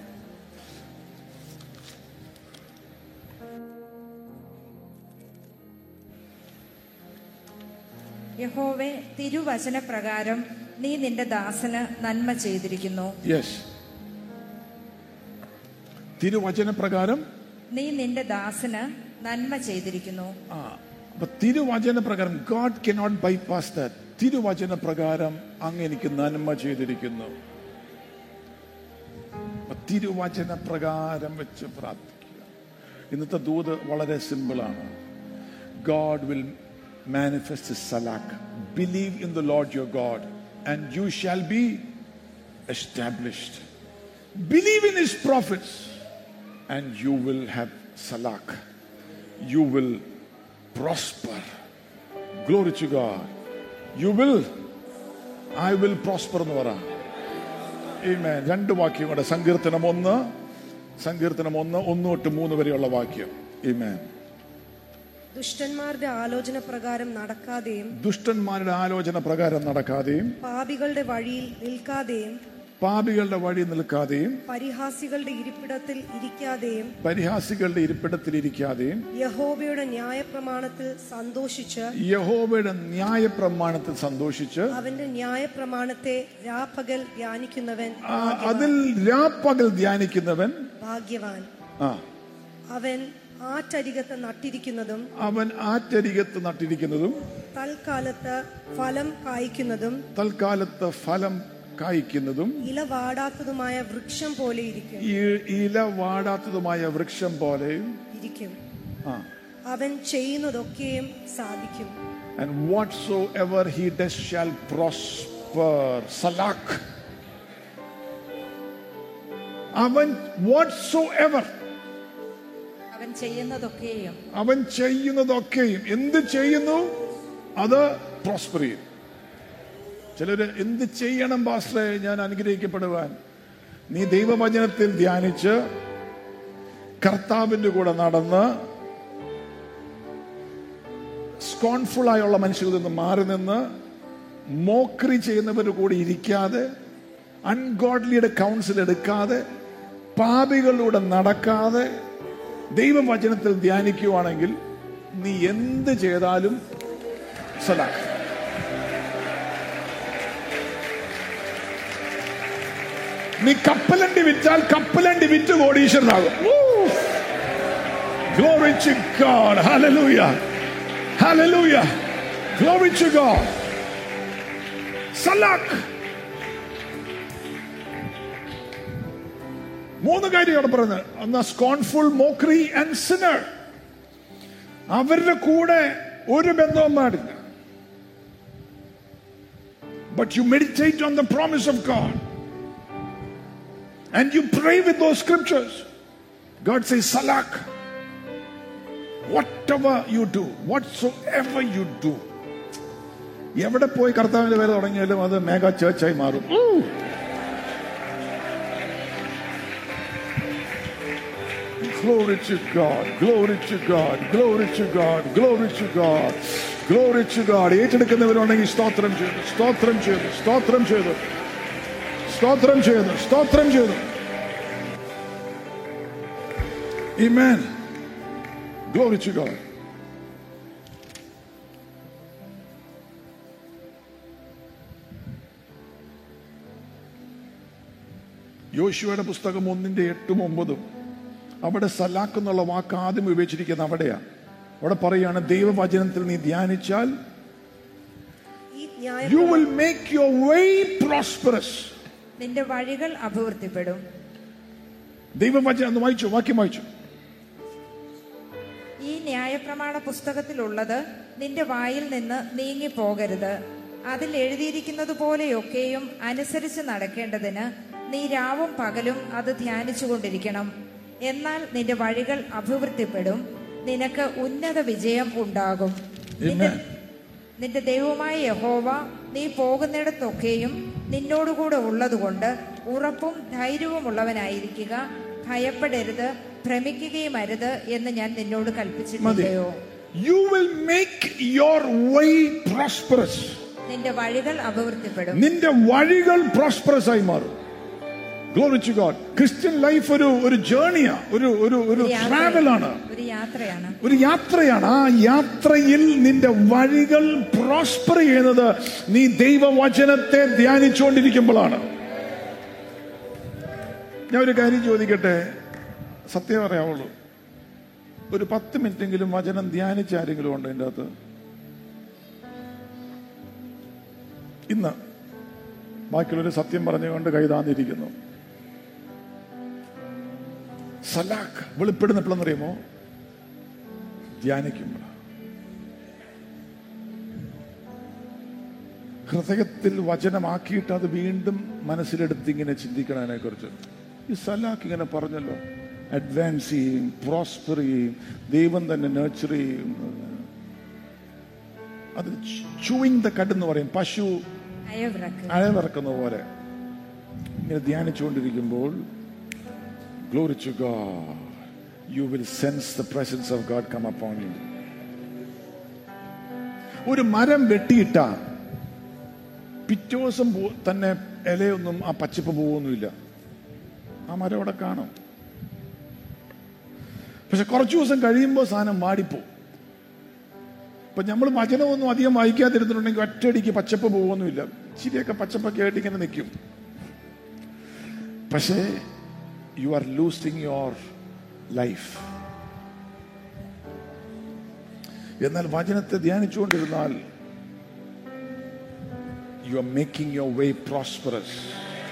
യഹോവേ തിരുവചനപ്രകാരം നീ നിന്റെ ദാസന് നന്മ ചെയ്തിരിക്കുന്നു യെസ് തിരുവചന പ്രകാരം നീ നിന്റെ ദാസന് നന്മ ചെയ്തിരിക്കുന്നു ആ അപ്പൊ തിരുവചന പ്രകാരം ഗാഡ് കനോട്ട് ബൈപാസ് ദാറ്റ് തിരുവചന പ്രകാരം അങ്ങ് എനിക്ക് നന്മ ചെയ്തിരിക്കുന്നു അപ്പൊ തിരുവചന പ്രകാരം വെച്ച് പ്രാർത്ഥിക്കുക ഇന്നത്തെ ദൂത് വളരെ സിമ്പിളാണ് God will manifest His salak. Believe in the Lord your God, and you shall be established. Believe in His prophets, and you will have salak. You will prosper. Glory to God. You will, I will prosper എന്ന് പറ Amen. രണ്ട് വാക്യം കൂടെ സങ്കീർത്തനം ഒന്ന് സങ്കീർത്തനം ഒന്ന് ഒന്ന് തൊട്ട് മൂന്ന് വരെയുള്ള വാക്യം Amen. ദുഷ്ടന്മാരുടെ ആലോചന പ്രകാരം നടക്കാതെയും ദുഷ്ടന്മാരുടെ ആലോചന പ്രകാരം നടക്കാതെയും പാപികളുടെ വഴിയിൽ നിൽക്കാതെയും പാപികളുടെ വഴി നിൽക്കാതെയും പരിഹാസികളുടെ ഇരിപ്പിടത്തിൽ ഇരിക്കാതെയും പരിഹാസികളുടെ ഇരിപ്പിടത്തിൽ ഇരിക്കാതെയും യഹോബയുടെ ന്യായപ്രമാണത്തിൽ സന്തോഷിച്ച് യഹോവയുടെ ന്യായപ്രമാണത്തിൽ സന്തോഷിച്ച് അവന്റെ ന്യായപ്രമാണത്തെ രാപ്പകൽ ധ്യാനിക്കുന്നവൻ ആ, അതിൽ രാപ്പകൽ ധ്യാനിക്കുന്നവൻ ഭാഗ്യവാൻ ആ അവൻ ആറ്റരികത്ത് നട്ടിരിക്കുന്നതും അവൻ ആറ്റരികത്ത് നട്ടിരിക്കുന്നതും തൽക്കാലത്ത് ഫലം കായ്ക്കുന്നതും തൽക്കാലത്ത് ഫലം കായ്ക്കുന്നതും ഇല വാടാത്തതുമായ വൃക്ഷം പോലെ ഇരിക്കും ഈ ഇല വാടാത്തതുമായ വൃക്ഷം പോലെയും ഇരിക്കും ആ അവൻ ചെയ്യുന്നതൊക്കെയും സാധിക്കും And whatsoever he does shall prosper. Salak. അവൻ whatsoever അവൻ ചെയ്യുന്നതൊക്കെയും അവൻ ചെയ്യുന്നതൊക്കെയും എന്ത് ചെയ്യുന്നു അത് പ്രോസ്പർ ചെയ്യും ചിലര് എന്ത് ചെയ്യണം പാസ്റ്ററെ ഞാൻ അനുഗ്രഹിക്കപ്പെടുവാൻ നീ ദൈവവചനത്തിൽ ധ്യാനിച്ച് കർത്താവിന്റെ കൂടെ നടന്ന് സ്കോൺഫുൾ ആയുള്ള മനുഷ്യരിൽ നിന്ന് മാറി നിന്ന് മോക്രി ചെയ്യുന്നവരുടെ കൂടെ ഇരിക്കാതെ അൺഗോഡ്ലിയുടെ കൗൺസിൽ എടുക്കാതെ പാപികളിലൂടെ നടക്കാതെ ദൈവവചനത്തിൽ ധ്യാനിക്കുവാണെങ്കിൽ നീ എന്ത് ചെയ്താലും സലാഖ് നീ കപ്പലണ്ടി വിറ്റാൽ കപ്പലണ്ടി വിറ്റ് കോടീശ്വരനാകും Glory to God. Hallelujah. Hallelujah. Glory to God. സലാഖ് മൂന്ന് കാര്യം അവിടെ പറയുന്നത് ഒന്ന് സ്കോൺഫുൾ മോക്രി ആൻഡ് സിനർ അവരുടെ കൂടെ ഒരു ബന്ധവും പാടില്ല but you meditate on the promise of God and you pray with those scriptures God say സലാഖ് whatever you do, whatsoever you do, എവിടെ പോയി കർത്താവിന്റെ പേര് തുടങ്ങിയാലും അത് മേഘ ചേർച്ചായി മാറും Glory to God, glory to God, glory to God, glory to God, glory to God. ഏറ്റെടുക്കുന്നവരുണ്ടെങ്കിൽ സ്തോത്രം ചെയ്തു സ്തോത്രം ചെയ്തു സ്തോത്രം ചെയ്തു സ്തോത്രം ചെയ്തു സ്തോത്രം ചെയ്തു Amen. Glory to God. യോശുവയുടെ പുസ്തകം ഒന്നിന്റെ എട്ടും ഒമ്പതും അവിടെ സലാക്ക് എന്നുള്ള വാക്ക് ആദ്യം ഉപയോഗിച്ചിരിക്കുന്നത് അവിടെയാ അവിടെ പറയാണ് ദൈവവചനത്തിൽ നീ ധ്യാനിച്ചാൽ ഈ ന്യായ you will make your way prosperous നിന്റെ വഴികൾ അഭിവൃദ്ധിപ്പെടും ദൈവവചനം ഒന്ന് വായിച്ചു വാക്യം വായിച്ചു ഈ ന്യായപ്രമാണ പുസ്തകത്തിലുള്ളത് നിന്റെ വായിൽ നിന്ന് നീങ്ങിപ്പോകരുത് അതിൽ എഴുതിയിരിക്കുന്നത് പോലെയൊക്കെയും അനുസരിച്ച് നടക്കേണ്ടതിന് നീ രാവും പകലും അത് ധ്യാനിച്ചുകൊണ്ടിരിക്കണം എന്നാൽ നിന്റെ വഴികൾ അഭിവൃദ്ധിപ്പെടും നിനക്ക് ഉന്നത വിജയം ഉണ്ടാകും നിന്റെ നിന്റെ ദൈവമായ യഹോവ നീ പോകുന്നിടത്തൊക്കെയും നിന്നോടുകൂടെ ഉള്ളതുകൊണ്ട് ഉറപ്പും ധൈര്യവുമുള്ളവനായിരിക്കുക ഭയപ്പെടരുത് ഭ്രമിക്കുകയും അരുത് എന്ന് ഞാൻ നിന്നോട് മതി കൽപ്പിച്ചിട്ടില്ലയോ you will make your way prosperous നിന്റെ വഴികൾ അഭിവൃദ്ധിപ്പെടും നിന്റെ വഴികൾ പ്രോസ്പറസ് ആയി മാറും glory to God Christian life ഒരു ഒരു ജേണിയാ ഒരു ഒരു ഒരു ഒരു യാത്ര- ട്രാവൽ ആണ് ഒരു യാത്രയാണ് ഒരു യാത്രയാണ് ആ യാത്രയിൽ നിന്റെ വഴികൾ പ്രോസ്പർ ചെയ്യുന്നത് നീ ദൈവവചനത്തെ ധ്യാനിച്ചുകൊണ്ടിരിക്കുമ്പോഴാണ് ഞാൻ ഒരു കാര്യം ചോദിക്കട്ടെ സത്യം പറയാവുള്ളൂ ഒരു പത്ത് മിനിറ്റെങ്കിലും വചനം ധ്യാനിച്ച ആരെങ്കിലും ഉണ്ടോ എൻ്റെ അകത്ത് ഇന്ന് ബാക്കിയുള്ളൊരു സത്യം പറഞ്ഞുകൊണ്ട് കൈതാന്നിരിക്കുന്നു സലാഖ് വെളിപ്പെടുന്ന എപ്പോഴെന്നറിയുമോ ധ്യാനിക്കുമ്പോൾ ഹൃദയത്തിൽ വചനമാക്കിയിട്ട് അത് വീണ്ടും മനസ്സിലെടുത്ത് ഇങ്ങനെ ചിന്തിക്കണം അതിനെ കുറിച്ച് ഈ സലാഖ് ഇങ്ങനെ പറഞ്ഞല്ലോ അഡ്വാൻസ് ചെയ്യും പ്രോസ്പർ ചെയ്യും ദൈവം തന്നെ നേർച്ചർ ചെയ്യും അത് ചൂയിങ് ദ കഡ് എന്ന് പറയും പശു അയവിറക്ക് അഴവിറക്കുന്ന പോലെ ഇങ്ങനെ ധ്യാനിച്ചുകൊണ്ടിരിക്കുമ്പോൾ glory to God you will sense the presence of God come upon you ഒരു മരം വെട്ടിയിട്ട പിറ്റേ ദിവസം പോ- തന്നെ ഇലയൊന്നും ആ പച്ചപ്പ് പോവൊന്നുമില്ല ആ മരം അവിടെ കാണും പക്ഷെ കുറച്ചു ദിവസം കഴിയുമ്പോൾ സാധനം വാടിപ്പോ ഇപ്പൊ നമ്മൾ വചനമൊന്നും അധികം വായിക്കാതിരുന്നിട്ടുണ്ടെങ്കിൽ ഒറ്റയടിക്ക് പച്ചപ്പ് പോകുമൊന്നുമില്ല ഇച്ചിരിയൊക്കെ പച്ചപ്പൊക്കെ ആയിട്ട് ഇങ്ങനെ നിൽക്കും പക്ഷേ you are losing your life എന്നാൽ വചനത്തെ ധ്യാനിച്ചുകൊണ്ടിരുന്നാൽ you are making your way prosperous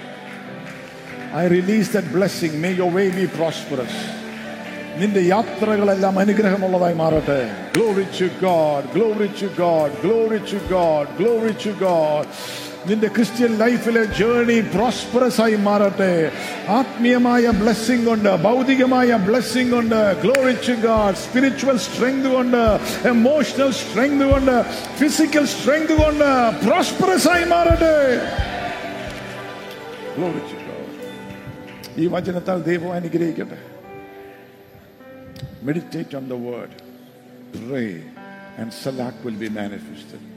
I release that blessing may your way be prosperous നിന്റെ യാത്രകളെല്ലാം അനുഗ്രഹമുള്ളതായി മാറട്ടെ glory to God glory to God glory to God glory to God നിന്റെ Christian ലൈഫിലെ journey prosperous ആയി മാറട്ടെ ആത്മീയമായ ബ്ലെസ്സിംഗ് കൊണ്ട് ഭൗതികമായ ബ്ലെസ്സിംഗ് കൊണ്ട് glory to God spiritual strength കൊണ്ട് എമോഷണൽ സ്ട്രെങ്ത് കൊണ്ട് ഫിസിക്കൽ സ്ട്രെങ്ത് കൊണ്ട് പ്രോസ്പറസ് ആയി മാറട്ടെ ഗ്ലോറി ടു ഗോഡ് ഈ വചനത്താൽ ദൈവം അനുഗ്രഹിക്കട്ടെ meditate on the word, pray, and Salak will be manifested.